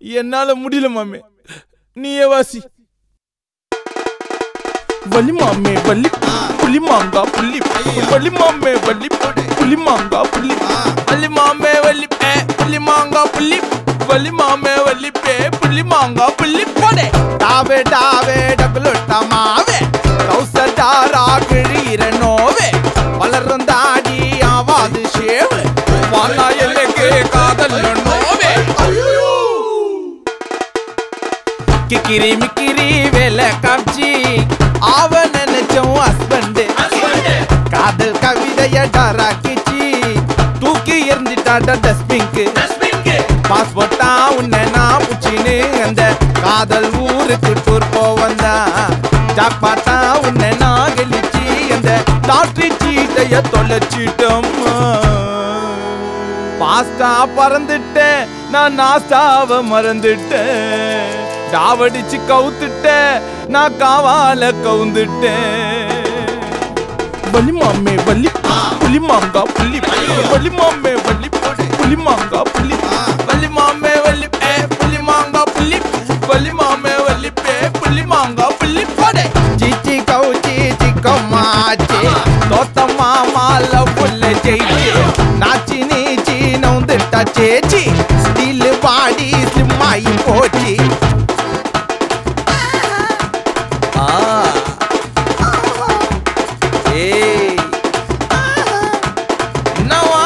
என்னால முடியல மாமே நீயே வாசி வலி மாமே வலி புலி மாங்கா புள்ளி வலி மாமே வலி புலி மாங்கா புள்ளி வலி மாமே வலி பே புலி மாங்கா புள்ளி வலி மாமே வலி பே புலி மாங்கா புள்ளி போடே டாவே டாவே டபுளுட்ட மாவே கௌசடாரா கிழீர நோவே வளரும் தாடி ஆவாது ஷேவு வானா எனக்கு காதல் நோவே கிக்கிரி மிக்கிரி வேலை காமிச்சி அவ நினைச்சோம் ஹஸ்பண்ட் காதல் கவிதைய டராக்கிச்சி தூக்கி எறிஞ்சிட்டாட டஸ்ட்பிங்க்கு பாஸ்போர்ட்டா உன்னை நான் புச்சின்னு அந்த காதல் ஊருக்கு டூர் போவந்தா ஜாக்பாட்டா உன்னை நான் கழிச்சு அந்த லாட்ரி சீட்டைய தொலைச்சிட்டோம்மா பாஸ்டா பறந்துட்டேன் நான் நாஸ்டாவ மறந்துட்டேன் டாவடிச்சு கவுத்துட்டேன் நான் காவால கவுந்துட்டேன் வலி மாமே வலி புலி மாங்கா புள்ளி வலி மாமே வலி புலி மாங்கா புள்ளி வலி மாமே வலி பே புலி மாங்கா புள்ளி வலி மாமே வலி பே புலி மாங்கா புள்ளி போடே சீச்சி கவுச்சி சிக்கம்மாச்சி தோத்த மாமால புல்ல ஜெயிச்சி நாச்சி நீச்சி நவுந்துட்டா சேச்சி ஸ்டீல் பாடி ஸ்லிம்மாயி போச்சு ஆ ஏய் என்னவா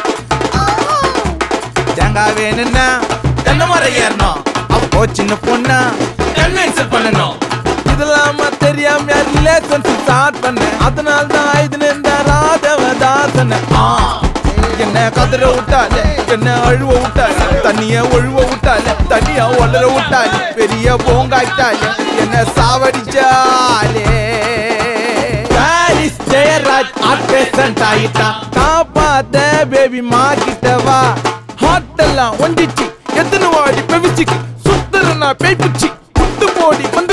தேங்காய் வேணும்னா தென்னை மரம் ஏறணும் அப்போ சின்ன பொண்ணா என்ன இன்சல்ட் பண்ணணும் இதெல்லாம தெரியாம ரிலேஷன்ஷிப் ஸ்டார்ட் பண்ணேன் அதனால தான் இது இந்த ராதவதாசன ஆ என்ன கதற விட்டால என்ன அழுவ விட்டால தண்ணிய ஒழுவ விட்டால தண்ணிய ஒளர விட்டால பெரிய போங்காய்ட்டால என்ன சாவடிச்சாலே பாரிஸ் ஜெயராஜ் ஆர்ட் பேசன்ட் ஆயிட்டான் காப்பாத்த பேபி மா கிட்ட வா ஹாட் எல்லாம் ஒண்டிச்சு எத்தனை வாடி பெவிச்சுக்கு சுத்தர நான் பேய் புச்சி குத்து போடி வந்து